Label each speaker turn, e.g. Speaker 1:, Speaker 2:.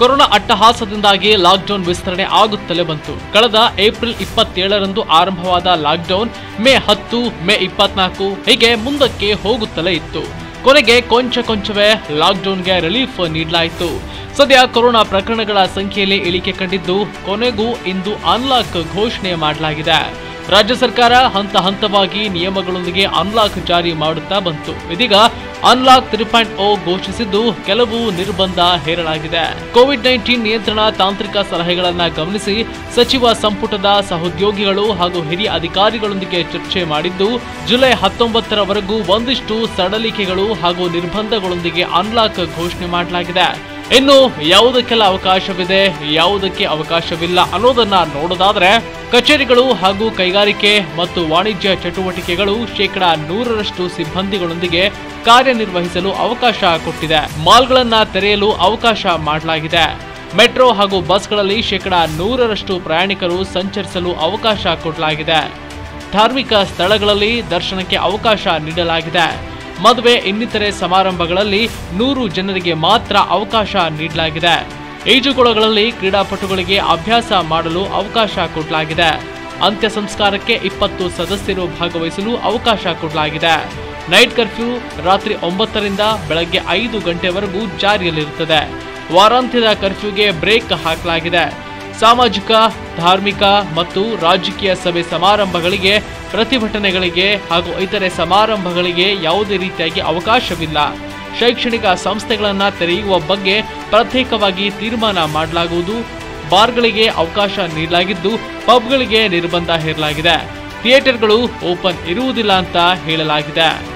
Speaker 1: corona ಅಟ್ಟಹಾಸದಿಂದಾಗಿ lockdown ವಿಸ್ತರಣೆ ಆಗುತ್ತಲೇ ಬಂತು ಕಳೆದ ಏಪ್ರಿಲ್ ಇಪ್ಪತ್ತೇಳರಂದು ಆರಂಭವಾದ ಲಾಕ್ಡೌನ್ ಮೇ ಹತ್ತು ಮೇ ಇಪ್ಪತ್ನಾಲ್ಕು ಹೀಗೆ ಮುಂದಕ್ಕೆ ಹೋಗುತ್ತಲೇ ಇತ್ತು ಕೊನೆಗೆ ಕೊಂಚ ಕೊಂಚವೇ ಲಾಕ್ಡೌನ್ಗೆ ರಿಲೀಫ್ ನೀಡಲಾಯಿತು ಸದ್ಯ ಕೊರೋನಾ ಪ್ರಕರಣಗಳ ಸಂಖ್ಯೆಯಲ್ಲಿ ಇಳಿಕೆ ಕಂಡಿದ್ದು ಕೊನೆಗೂ ಇಂದು ಅನ್ಲಾಕ್ ಘೋಷಣೆ ಮಾಡಲಾಗಿದೆ ರಾಜ್ಯ ಸರ್ಕಾರ ಹಂತ ಹಂತವಾಗಿ ನಿಯಮಗಳೊಂದಿಗೆ ಅನ್ಲಾಕ್ ಜಾರಿ ಮಾಡುತ್ತಾ ಬಂತು ಇದೀಗ ಅನ್ಲಾಕ್ ತ್ರೀ ಪಾಯಿಂಟ್ ಓ ಘೋಷಿಸಿದ್ದು ಕೆಲವು ನಿರ್ಬಂಧ ಹೇರಲಾಗಿದೆ ಕೋವಿಡ್ ನೈನ್ಟೀನ್ ನಿಯಂತ್ರಣ ತಾಂತ್ರಿಕ ಸಲಹೆಗಳನ್ನ ಗಮನಿಸಿ ಸಚಿವ ಸಂಪುಟದ ಸಹೋದ್ಯೋಗಿಗಳು ಹಾಗೂ ಹಿರಿಯ ಅಧಿಕಾರಿಗಳೊಂದಿಗೆ ಚರ್ಚೆ ಮಾಡಿದ್ದು ಜುಲೈ ಹತ್ತೊಂಬತ್ತರವರೆಗೂ ಒಂದಿಷ್ಟು ಸಡಲಿಕೆಗಳು ಹಾಗೂ ನಿರ್ಬಂಧಗಳೊಂದಿಗೆ ಅನ್ಲಾಕ್ ಘೋಷಣೆ ಮಾಡಲಾಗಿದೆ ಇನ್ನು ಯಾವುದಕ್ಕೆಲ್ಲ ಅವಕಾಶವಿದೆ ಯಾವುದಕ್ಕೆ ಅವಕಾಶವಿಲ್ಲ ಅನ್ನೋದನ್ನ ನೋಡೋದಾದ್ರೆ ಕಚೇರಿಗಳು ಹಾಗೂ ಕೈಗಾರಿಕೆ ಮತ್ತು ವಾಣಿಜ್ಯ ಚಟುವಟಿಕೆಗಳು ಶೇಕಡಾ ನೂರರಷ್ಟು ಸಿಬ್ಬಂದಿಗಳೊಂದಿಗೆ ಕಾರ್ಯನಿರ್ವಹಿಸಲು ಅವಕಾಶ ಕೊಟ್ಟಿದೆ ಮಾಲ್ಗಳನ್ನ ತೆರೆಯಲು ಅವಕಾಶ ಮಾಡಲಾಗಿದೆ ಮೆಟ್ರೋ ಹಾಗೂ ಬಸ್ಗಳಲ್ಲಿ ಶೇಕಡಾ ನೂರರಷ್ಟು ಪ್ರಯಾಣಿಕರು ಸಂಚರಿಸಲು ಅವಕಾಶ ಕೊಡಲಾಗಿದೆ ಧಾರ್ಮಿಕ ಸ್ಥಳಗಳಲ್ಲಿ ದರ್ಶನಕ್ಕೆ ಅವಕಾಶ ನೀಡಲಾಗಿದೆ ಮದುವೆ ಇನ್ನಿತರೆ ಸಮಾರಂಭಗಳಲ್ಲಿ ನೂರು ಜನರಿಗೆ ಮಾತ್ರ ಅವಕಾಶ ನೀಡಲಾಗಿದೆ ಈಜುಕೊಳಗಳಲ್ಲಿ ಕ್ರೀಡಾಪಟುಗಳಿಗೆ ಅಭ್ಯಾಸ ಮಾಡಲು ಅವಕಾಶ ಕೊಡಲಾಗಿದೆ ಅಂತ್ಯ ಸಂಸ್ಕಾರಕ್ಕೆ ಇಪ್ಪತ್ತು ಸದಸ್ಯರು ಭಾಗವಹಿಸಲು ಅವಕಾಶ ಕೊಡಲಾಗಿದೆ ನೈಟ್ ಕರ್ಫ್ಯೂ ರಾತ್ರಿ ಒಂಬತ್ತರಿಂದ ಬೆಳಗ್ಗೆ ಐದು ಗಂಟೆವರೆಗೂ ಜಾರಿಯಲ್ಲಿರುತ್ತದೆ ವಾರಾಂತ್ಯದ ಕರ್ಫ್ಯೂಗೆ ಬ್ರೇಕ್ ಹಾಕಲಾಗಿದೆ ಸಾಮಾಜಿಕ ಧಾರ್ಮಿಕ ಮತ್ತು ರಾಜಕೀಯ ಸಭೆ ಸಮಾರಂಭಗಳಿಗೆ ಪ್ರತಿಭಟನೆಗಳಿಗೆ ಹಾಗೂ ಇತರೆ ಸಮಾರಂಭಗಳಿಗೆ ಯಾವುದೇ ರೀತಿಯಾಗಿ ಅವಕಾಶವಿಲ್ಲ ಶೈಕ್ಷಣಿಕ ಸಂಸ್ಥೆಗಳನ್ನು ತೆರೆಯುವ ಬಗ್ಗೆ ಪ್ರತ್ಯೇಕವಾಗಿ ತೀರ್ಮಾನ ಮಾಡಲಾಗುವುದು ಬಾರ್ಗಳಿಗೆ ಅವಕಾಶ ನೀಡಲಾಗಿದ್ದು ಪಬ್ಗಳಿಗೆ ನಿರ್ಬಂಧ ಹೇರಲಾಗಿದೆ ಥಿಯೇಟರ್ಗಳು ಓಪನ್ ಇರುವುದಿಲ್ಲ ಅಂತ ಹೇಳಲಾಗಿದೆ